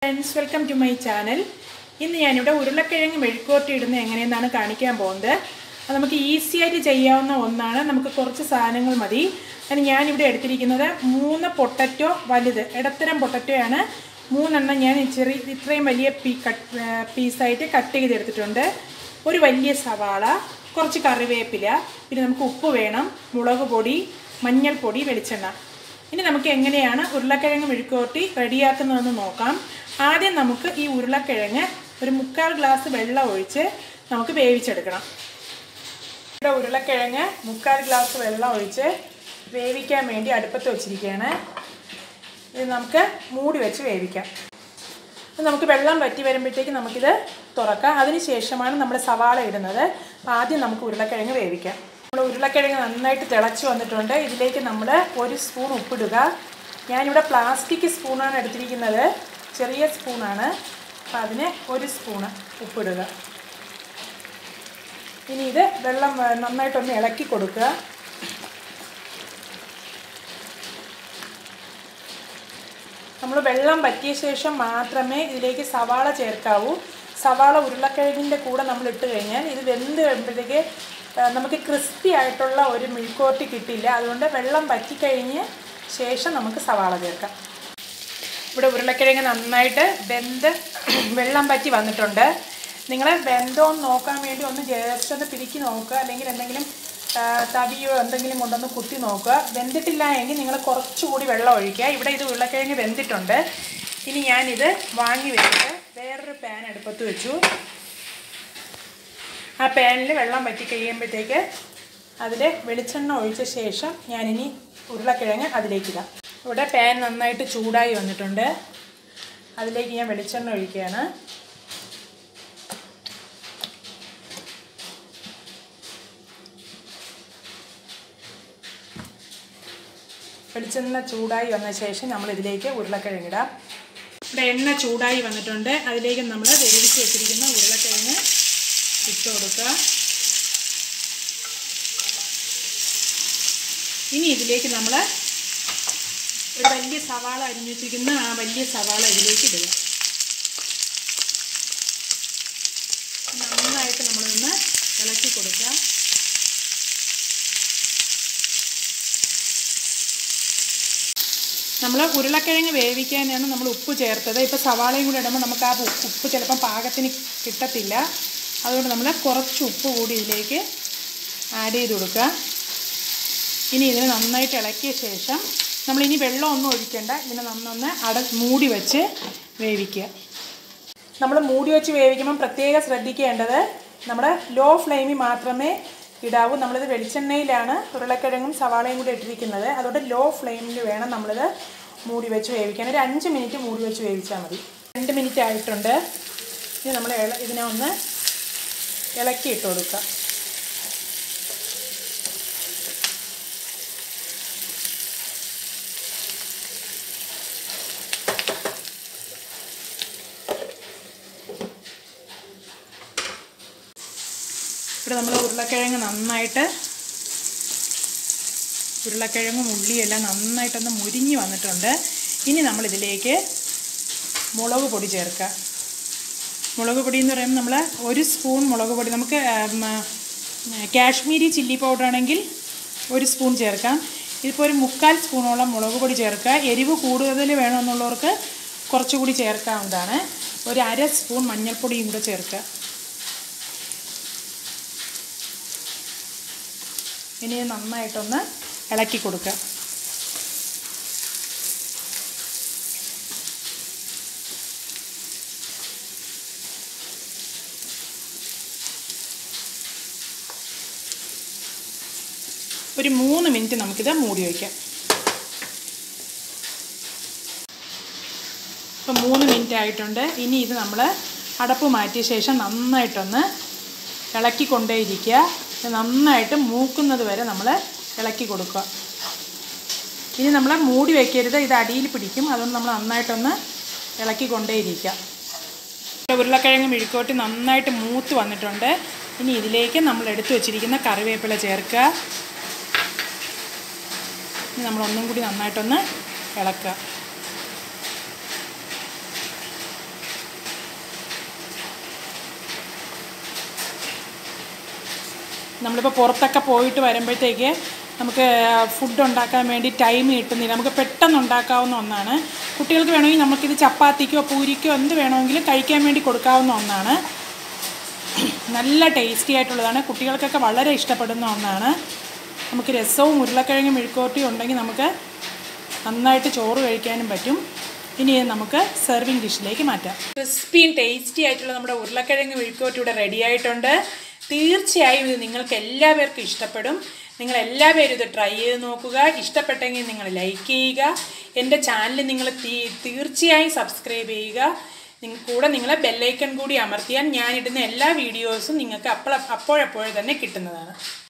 friends welcome to my channel ഇന്ന് ഞാനിവിടെ ഉരുളക്കിഴങ്ങ് മെഴുക്കോട്ടി ഇടുന്നത് എങ്ങനെയെന്നാണ് കാണിക്കാൻ പോകുന്നത് അത് നമുക്ക് ഈസി ആയിട്ട് ചെയ്യാവുന്ന ഒന്നാണ് നമുക്ക് കുറച്ച് സാധനങ്ങൾ മതി അതിന് ഞാനിവിടെ എടുത്തിരിക്കുന്നത് മൂന്ന് പൊട്ടറ്റോ വലുത് ഇടത്തരം പൊട്ടറ്റോയാണ് മൂന്നെണ്ണം ഞാൻ ചെറിയ ഇത്രയും വലിയ പീ കട്ട് പീസായിട്ട് കട്ട് ചെയ്തെടുത്തിട്ടുണ്ട് ഒരു വലിയ സവാള കുറച്ച് കറിവേപ്പില പിന്നെ നമുക്ക് ഉപ്പ് വേണം മുളക് പൊടി മഞ്ഞൾപ്പൊടി വെളിച്ചെണ്ണ ഇനി നമുക്ക് എങ്ങനെയാണ് ഉരുളക്കിഴങ്ങ് മെഴുക്കുവരട്ടി റെഡിയാക്കുന്നതെന്ന് നോക്കാം ആദ്യം നമുക്ക് ഈ ഉരുളക്കിഴങ്ങ് ഒരു മുക്കാൽ ഗ്ലാസ് വെള്ളം ഒഴിച്ച് നമുക്ക് വേവിച്ചെടുക്കണം ഇവിടെ ഉരുളക്കിഴങ്ങ് മുക്കാൽ ഗ്ലാസ് വെള്ളം ഒഴിച്ച് വേവിക്കാൻ വേണ്ടി അടുപ്പത്ത് വെച്ചിരിക്കുകയാണ് ഇത് നമുക്ക് മൂടി വെച്ച് വേവിക്കാം അപ്പോൾ നമുക്ക് വെള്ളം വറ്റി വരുമ്പോഴത്തേക്ക് നമുക്കിത് തുറക്കാം അതിന് ശേഷമാണ് നമ്മൾ സവാള ഇടുന്നത് അപ്പോൾ ആദ്യം നമുക്ക് ഉരുളക്കിഴങ്ങ് വേവിക്കാം നമ്മൾ ഉരുളക്കിഴങ്ങ് നന്നായിട്ട് തിളച്ച് വന്നിട്ടുണ്ട് ഇതിലേക്ക് നമ്മൾ ഒരു സ്പൂൺ ഉപ്പിടുക ഞാനിവിടെ പ്ലാസ്റ്റിക് സ്പൂണാണ് എടുത്തിരിക്കുന്നത് ചെറിയ സ്പൂണാണ് അപ്പം അതിന് ഒരു സ്പൂണ് ഉപ്പിടുക ഇനി ഇത് വെള്ളം വ- നന്നായിട്ടൊന്ന് ഇളക്കി കൊടുക്കുക നമ്മൾ വെള്ളം വറ്റിയ ശേഷം മാത്രമേ ഇതിലേക്ക് സവാള ചേർക്കാവൂ സവാള ഉരുളക്കിഴങ്ങിൻ്റെ കൂടെ നമ്മൾ ഇട്ട് കഴിഞ്ഞാൽ ഇത് വെന്ത് വരുമ്പോഴത്തേക്ക് ആ, നമുക്ക് ക്രിസ്പി ആയിട്ടുള്ള ഒരു മെഴുക്കോട്ടി കിട്ടില്ല അതുകൊണ്ട് വെള്ളം വറ്റിക്കഴിഞ്ഞ് ശേഷം നമുക്ക് സവാള ചേർക്കാം ഇവിടെ ഉരുളക്കിഴങ്ങ് നന്നായിട്ട് വെന്ത് വെള്ളം പറ്റി വന്നിട്ടുണ്ട് നിങ്ങൾ വെന്തോന്ന് നോക്കാൻ വേണ്ടി ഒന്ന് ജസ്റ്റ് ഒന്ന് പിരിക്കി നോക്കുക അല്ലെങ്കിൽ എന്തെങ്കിലും ആ, തവിയോ എന്തെങ്കിലും കൊണ്ടൊന്ന് കുത്തി നോക്കുക വെന്തിട്ടില്ല എങ്കിൽ നിങ്ങൾ കുറച്ചുകൂടി വെള്ളം ഒഴിക്കുക ഇവിടെ ഇത് ഉരുളക്കിഴങ്ങ് വെന്തിട്ടുണ്ട് ഇനി ഞാനിത് വാങ്ങി വെച്ചിട്ട് വേറൊരു പാൻ അടുപ്പത്ത് വെച്ചു ആ പാനിൽ വെള്ളം വറ്റി കഴിയുമ്പോഴത്തേക്ക് അതിൽ വെളിച്ചെണ്ണ ഒഴിച്ച ശേഷം ഞാനിനി ഉരുളക്കിഴങ്ങ് അതിലേക്കിടാം ഇവിടെ പാൻ നന്നായിട്ട് ചൂടായി വന്നിട്ടുണ്ട് അതിലേക്ക് ഞാൻ വെളിച്ചെണ്ണ ഒഴിക്കുകയാണ് വെളിച്ചെണ്ണ ചൂടായി വന്ന ശേഷം നമ്മൾ ഇതിലേക്ക് ഉരുളക്കിഴങ്ങിടാം ഇവിടെ എണ്ണ ചൂടായി വന്നിട്ടുണ്ട് അതിലേക്ക് നമ്മൾ വേവിച്ച് വെച്ചിരിക്കുന്ന ഉരുളക്കിഴങ്ങ് ഇട്ട് കൊടുക്കുക ഇനി ഇതിലേക്ക് നമ്മൾ ഒരു വലിയ സവാള അരിഞ്ഞു വെച്ചിരിക്കുന്ന ആ വലിയ സവാള ഇതിലേക്ക് ഇടുക നന്നായിട്ട് നമ്മളൊന്ന് ഇളക്കി കൊടുക്കുക നമ്മൾ ഉരുളക്കിഴങ്ങ് വേവിക്കാനാണ് നമ്മൾ ഉപ്പ് ചേർത്തത് ഇപ്പോൾ സവാളയും കൂടി ഇടുമ്പോൾ നമുക്ക് ആ ഉപ്പ് ഉപ്പ് ചിലപ്പം പാകത്തിന് കിട്ടത്തില്ല അതുകൊണ്ട് നമ്മൾ കുറച്ച് ഉപ്പ് കൂടി ഇതിലേക്ക് ആഡ് ചെയ്ത് കൊടുക്കുക ഇനി ഇതിനെ നന്നായിട്ട് ഇളക്കിയ ശേഷം നമ്മളിനി വെള്ളമൊന്നും ഒഴിക്കേണ്ട ഇതിനെ നന്നൊന്ന് അട മൂടി വെച്ച് വേവിക്കുക നമ്മൾ മൂടി വെച്ച് വേവിക്കുമ്പോൾ പ്രത്യേകം ശ്രദ്ധിക്കേണ്ടത് നമ്മുടെ ലോ ഫ്ലെയിമിൽ മാത്രമേ ഇടാവൂ നമ്മളിത് വെളിച്ചെണ്ണയിലാണ് ഉരുളക്കിഴങ്ങും സവാളയും കൂടി ഇട്ടിരിക്കുന്നത് അതുകൊണ്ട് ലോ ഫ്ലെയിമിൽ വേണം നമ്മളിത് മൂടി വെച്ച് വേവിക്കാൻ ഒരു അഞ്ച് മിനിറ്റ് മൂടി വെച്ച് വേവിച്ചാൽ മതി രണ്ട് മിനിറ്റ് ആയിട്ടുണ്ട് ഇനി നമ്മൾ ഇള ഇതിനെ ഒന്ന് ഇളക്കി ഇട്ട് കൊടുക്കുക ഇവിടെ നമ്മൾ ഉരുളക്കിഴങ്ങ് നന്നായിട്ട് ഉരുളക്കിഴങ്ങും ഉള്ളിയെല്ലാം നന്നായിട്ടൊന്ന് മുരിഞ്ഞ് വന്നിട്ടുണ്ട് ഇനി നമ്മളിതിലേക്ക് മുളക് പൊടി ചേർക്കുക മുളക് പൊടി എന്ന് പറയുമ്പോൾ നമ്മൾ ഒരു സ്പൂൺ മുളക് പൊടി നമുക്ക് ഉം, കാശ്മീരി ചില്ലി പൗഡർ ആണെങ്കിൽ ഒരു സ്പൂൺ ചേർക്കാം ഇതിപ്പോൾ ഒരു മുക്കാൽ സ്പൂണോളം മുളക് പൊടി ചേർക്കുക എരിവ് കൂടുതൽ വേണമെന്നുള്ളവർക്ക് കുറച്ചുകൂടി ചേർക്കാവുന്നതാണ് ഒരു അര സ്പൂൺ മഞ്ഞൾപ്പൊടിയും കൂടെ ചേർക്കുക ഇനി ഇത് നന്നായിട്ടൊന്ന് ഇളക്കി കൊടുക്കുക ഒരു മൂന്ന് മിനിറ്റ് നമുക്കിത് മൂടി വയ്ക്കാം ഇപ്പം മൂന്ന് മിനിറ്റ് ആയിട്ടുണ്ട് ഇനി ഇത് നമ്മൾ അടപ്പ് മാറ്റിയ ശേഷം നന്നായിട്ടൊന്ന് ഇളക്കിക്കൊണ്ടേയിരിക്കുക ഇത് നന്നായിട്ട് മൂക്കുന്നത് വരെ നമ്മൾ ഇളക്കി കൊടുക്കുക ഇനി നമ്മൾ മൂടി വയ്ക്കരുത് ഇത് അടിയിൽ പിടിക്കും അതുകൊണ്ട് നമ്മൾ നന്നായിട്ടൊന്ന് ഇളക്കിക്കൊണ്ടേയിരിക്കുക ഉരുളക്കിഴങ്ങ് മെഴുക്കോട്ടി നന്നായിട്ട് മൂത്ത് വന്നിട്ടുണ്ട് ഇനി ഇതിലേക്ക് നമ്മൾ എടുത്തു വച്ചിരിക്കുന്ന കറിവേപ്പില ചേർക്കുക ഇനി നമ്മൾ ഒന്നും കൂടി നന്നായിട്ടൊന്ന് ഇളക്കുക നമ്മളിപ്പോൾ പുറത്തൊക്കെ പോയിട്ട് വരുമ്പോഴത്തേക്ക് നമുക്ക് ഫുഡ് ഉണ്ടാക്കാൻ വേണ്ടി ടൈം കിട്ടുന്നില്ല നമുക്ക് പെട്ടെന്ന് ഉണ്ടാക്കാവുന്ന ഒന്നാണ് കുട്ടികൾക്ക് വേണമെങ്കിൽ നമുക്കിത് ചപ്പാത്തിക്കോ പൂരിക്കോ എന്ത് വേണമെങ്കിലും കഴിക്കാൻ വേണ്ടി കൊടുക്കാവുന്ന ഒന്നാണ് നല്ല ടേസ്റ്റി ആയിട്ടുള്ളതാണ് കുട്ടികൾക്കൊക്കെ വളരെ ഇഷ്ടപ്പെടുന്ന ഒന്നാണ് നമുക്ക് രസവും ഉരുളക്കിഴങ്ങും മെഴുക്കോട്ടിയും ഉണ്ടെങ്കിൽ നമുക്ക് നന്നായിട്ട് ചോറ് കഴിക്കാനും പറ്റും ഇനി ഇത് നമുക്ക് സെർവിങ് ഡിഷിലേക്ക് മാറ്റാം ക്രിസ്പിയും ടേസ്റ്റി ആയിട്ടുള്ള നമ്മുടെ ഉരുളക്കിഴങ്ങ് മെഴുക്കോട്ടി ഇവിടെ റെഡി ആയിട്ടുണ്ട് തീർച്ചയായും ഇത് നിങ്ങൾക്ക് എല്ലാവർക്കും ഇഷ്ടപ്പെടും നിങ്ങൾ എല്ലാവരും ഇത് ട്രൈ ചെയ്ത് നോക്കുക ഇഷ്ടപ്പെട്ടെങ്കിൽ നിങ്ങൾ ലൈക്ക് ചെയ്യുക എൻ്റെ ചാനൽ നിങ്ങൾ തീ- തീർച്ചയായും സബ്സ്ക്രൈബ് ചെയ്യുക നിങ്ങൾ കൂടെ നിങ്ങൾ ബെല്ലൈക്കൺ കൂടി അമർത്തിയാൽ ഞാനിടുന്ന എല്ലാ വീഡിയോസും നിങ്ങൾക്ക് അപ്പോൾ അപ്പോഴപ്പോഴെ തന്നെ കിട്ടുന്നതാണ്